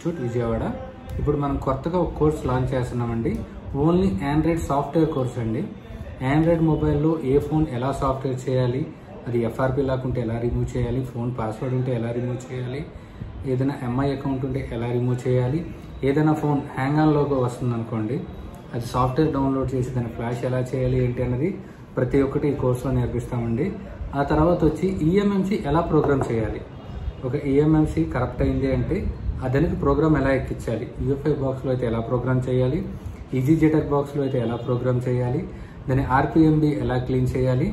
institute Vijayawada ఇప్పుడు మనం కొత్తగా ఒక కోర్స్ లాంచ్ చేస్తున్నామండి ఓన్లీ ఆండ్రాయిడ్ సాఫ్ట్వేర్ కోర్స్ అండి ఆండ్రాయిడ్ మొబైల్లో ఏ ఫోన్ ఎలా సాఫ్ట్వేర్ చేయాలి అది ఎఫ్ఆర్పి లాక్కుంటే ఎలా రిమూవ్ చేయాలి ఫోన్ పాస్వర్డ్ ఉంటే ఎలా రిమూవ్ చేయాలి ఏదైనా ఎంఐ అకౌంట్ ఉంటే ఎలా రిమూవ్ చేయాలి ఏదైనా ఫోన్ హ్యాంగ్ ఆన్ లోగో వస్తుంది అనుకోండి అది సాఫ్ట్వేర్ డౌన్లోడ్ చేసి దాని ఫ్లాష్ ఎలా చేయాలి ఏంటి అన్నది ప్రతి ఒక్కటి ఈ కోర్సులో నేర్పిస్తామండి ఆ తర్వాత వచ్చి ఈఎంఎంసి ఎలా ప్రోగ్రామ్ చేయాలి ఒక ఈఎంఎంసి కరప్ట్ అయింది అంటే ఆ దానికి ప్రోగ్రామ్ ఎలా ఎక్కించాలి యూఎఫ్ఐ బాక్స్లో అయితే ఎలా ప్రోగ్రామ్ చేయాలి ఈజీ జెటర్ బాక్స్లో అయితే ఎలా ప్రోగ్రామ్ చేయాలి దాని ఆర్పిఎంబి ఎలా క్లీన్ చేయాలి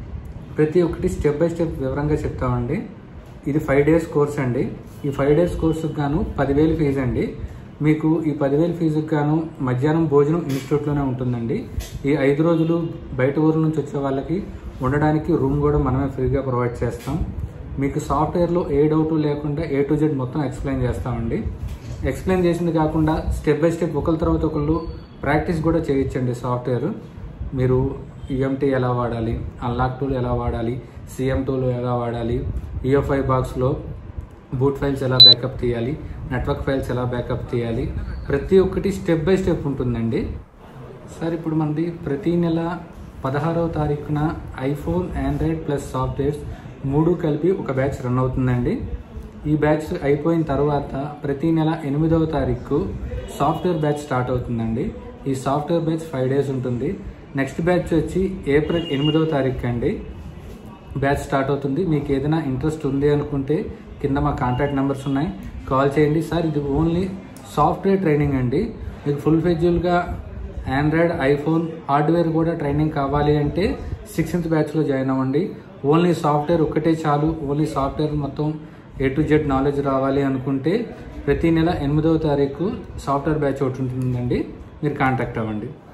ప్రతి ఒక్కటి స్టెప్ బై స్టెప్ వివరంగా చెప్తామండి ఇది ఫైవ్ డేస్ కోర్స్ అండి ఈ ఫైవ్ డేస్ కోర్సుకు గాను పదివేలు ఫీజు అండి మీకు ఈ పదివేలు ఫీజుకు గాను మధ్యాహ్నం భోజనం ఇన్స్టిట్యూట్లోనే ఉంటుందండి ఈ ఐదు రోజులు బయట ఊరు నుంచి వచ్చే వాళ్ళకి ఉండడానికి రూమ్ కూడా మనమే ఫ్రీగా ప్రొవైడ్ చేస్తాం మీకు సాఫ్ట్వేర్లో ఏ డౌట్ లేకుండా ఏ టు జెడ్ మొత్తం ఎక్స్ప్లెయిన్ చేస్తామండి ఎక్స్ప్లెయిన్ చేసింది కాకుండా స్టెప్ బై స్టెప్ ఒకరి తర్వాత ఒకళ్ళు ప్రాక్టీస్ కూడా చేయొచ్చండి సాఫ్ట్వేర్ మీరు ఈఎంటీ ఎలా వాడాలి అన్లాక్ టూల్ ఎలా వాడాలి సిఎం టూల్ ఎలా వాడాలి ఈఎఫ్ఐ బాక్స్లో బూట్ ఫైల్స్ ఎలా బ్యాకప్ తీయాలి నెట్వర్క్ ఫైల్స్ ఎలా బ్యాకప్ తీయాలి ప్రతి ఒక్కటి స్టెప్ బై స్టెప్ ఉంటుందండి సార్ ఇప్పుడు మనది ప్రతి నెల పదహారవ తారీఖున ఐఫోన్ ఆండ్రాయిడ్ ప్లస్ సాఫ్ట్వేర్స్ మూడు కలిపి ఒక బ్యాచ్ రన్ అవుతుందండి ఈ బ్యాచ్ అయిపోయిన తర్వాత ప్రతి నెల ఎనిమిదవ తారీఖు సాఫ్ట్వేర్ బ్యాచ్ స్టార్ట్ అవుతుందండి ఈ సాఫ్ట్వేర్ బ్యాచ్ ఫైవ్ డేస్ ఉంటుంది నెక్స్ట్ బ్యాచ్ వచ్చి ఏప్రిల్ ఎనిమిదవ తారీఖు అండి బ్యాచ్ స్టార్ట్ అవుతుంది మీకు ఏదైనా ఇంట్రెస్ట్ ఉంది అనుకుంటే కింద మా కాంటాక్ట్ నెంబర్స్ ఉన్నాయి కాల్ చేయండి సార్ ఇది ఓన్లీ సాఫ్ట్వేర్ ట్రైనింగ్ అండి మీకు ఫుల్ ఫెజ్యువల్గా ఆండ్రాయిడ్ ఐఫోన్ హార్డ్వేర్ కూడా ట్రైనింగ్ కావాలి అంటే సిక్స్త్ బ్యాచ్లో జాయిన్ అవ్వండి ఓన్లీ సాఫ్ట్వేర్ ఒక్కటే చాలు ఓన్లీ సాఫ్ట్వేర్ మొత్తం ఏ టు జెడ్ నాలెడ్జ్ రావాలి అనుకుంటే ప్రతి నెల ఎనిమిదవ తారీఖు సాఫ్ట్వేర్ బ్యాచ్ ఒకటి ఉంటుందండి మీరు కాంటాక్ట్ అవ్వండి